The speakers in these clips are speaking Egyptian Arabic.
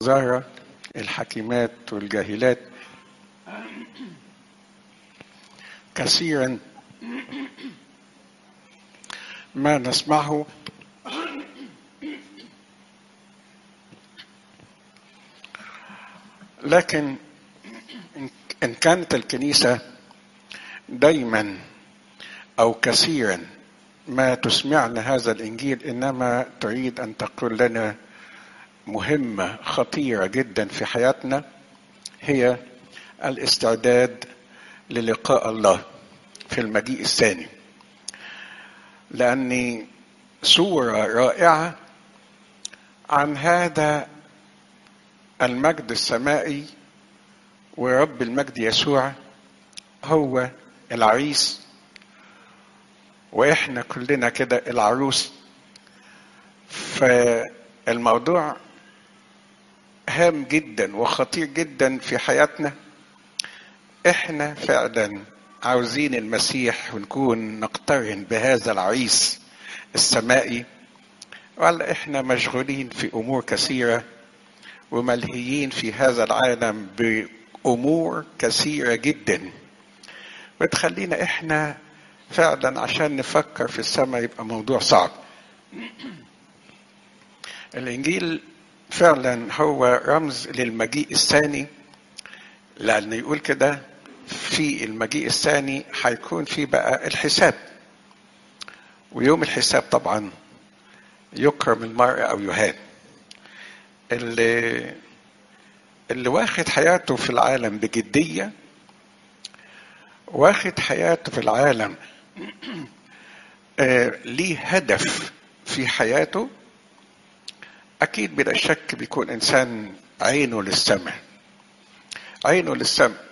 زارة الحكيمات والجاهلات كثيرا ما نسمعه لكن إن كانت الكنيسة دايما أو كثيرا ما تسمعنا هذا الإنجيل إنما تريد أن تقول لنا مهمة خطيرة جدا في حياتنا هي الاستعداد للقاء الله في المجيء الثاني لأني صورة رائعة عن هذا المجد السمائي ورب المجد يسوع هو العريس واحنا كلنا كده العروس فالموضوع هام جدا وخطير جدا في حياتنا احنا فعلا عاوزين المسيح ونكون نقترن بهذا العريس السمائي ولا احنا مشغولين في امور كثيره وملهيين في هذا العالم بامور كثيره جدا بتخلينا احنا فعلا عشان نفكر في السماء يبقى موضوع صعب الانجيل فعلا هو رمز للمجيء الثاني لان يقول كده في المجيء الثاني هيكون في بقى الحساب ويوم الحساب طبعا يكرم المرء او يهان اللي اللي واخد حياته في العالم بجديه واخد حياته في العالم آه ليه هدف في حياته اكيد بلا شك بيكون انسان عينه للسماء عينه للسماء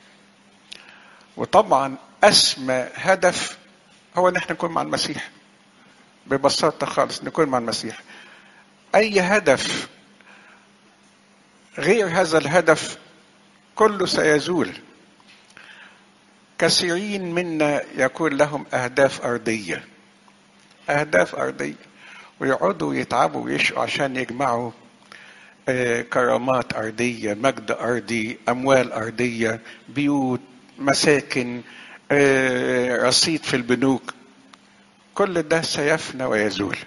وطبعا اسمى هدف هو ان احنا نكون مع المسيح ببساطه خالص نكون مع المسيح اي هدف غير هذا الهدف كله سيزول كثيرين منا يكون لهم اهداف ارضيه اهداف ارضيه ويقعدوا يتعبوا ويشقوا عشان يجمعوا كرامات ارضيه مجد ارضي اموال ارضيه بيوت مساكن رصيد في البنوك كل ده سيفنى ويزول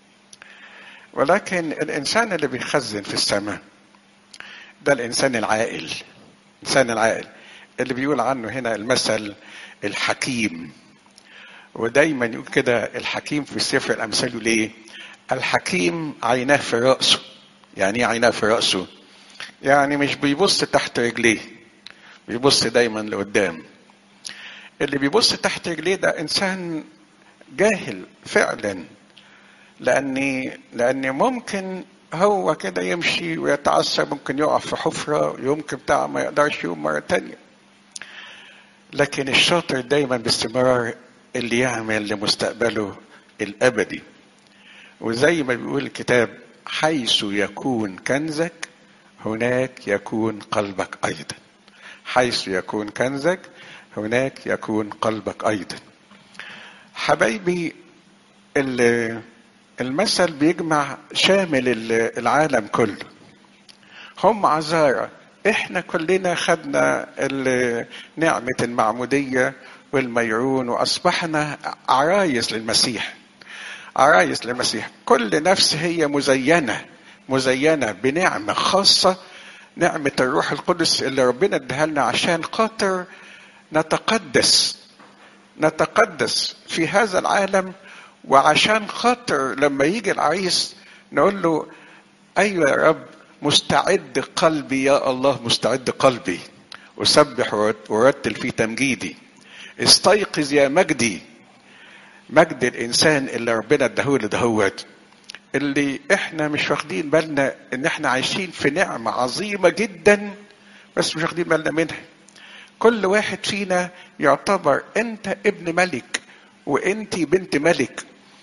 ولكن الانسان اللي بيخزن في السماء ده الانسان العاقل الانسان العاقل اللي بيقول عنه هنا المثل الحكيم ودايما يقول كده الحكيم في سفر الامثال يقول ايه الحكيم عيناه في راسه يعني ايه عيناه في راسه يعني مش بيبص تحت رجليه بيبص دايما لقدام اللي بيبص تحت رجليه ده انسان جاهل فعلا لاني لان ممكن هو كده يمشي ويتعثر ممكن يقع في حفرة يمكن بتاع ما يقدرش يقوم مرة تانية لكن الشاطر دايما باستمرار اللي يعمل لمستقبله الأبدي وزي ما بيقول الكتاب حيث يكون كنزك هناك يكون قلبك أيضا حيث يكون كنزك هناك يكون قلبك أيضا حبايبي اللي المثل بيجمع شامل العالم كله هم عذارى احنا كلنا خدنا نعمة المعمودية والميرون واصبحنا عرايس للمسيح عرايس للمسيح كل نفس هي مزينة مزينة بنعمة خاصة نعمة الروح القدس اللي ربنا اداها لنا عشان خاطر نتقدس نتقدس في هذا العالم وعشان خاطر لما يجي العريس نقول له ايوه يا رب مستعد قلبي يا الله مستعد قلبي اسبح ورتل في تمجيدي استيقظ يا مجدي مجد الانسان اللي ربنا اداهوله دهوت اللي احنا مش واخدين بالنا ان احنا عايشين في نعمه عظيمه جدا بس مش واخدين بالنا منها كل واحد فينا يعتبر انت ابن ملك وانت بنت ملك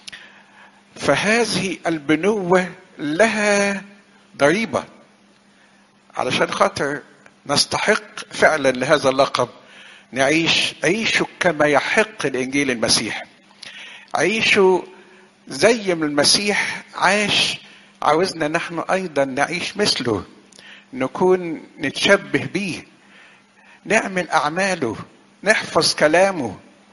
فهذه البنوة لها ضريبة علشان خاطر نستحق فعلا لهذا اللقب نعيش عيشوا كما يحق الانجيل المسيح عيشوا زي ما المسيح عاش عاوزنا نحن ايضا نعيش مثله نكون نتشبه بيه نعمل اعماله نحفظ كلامه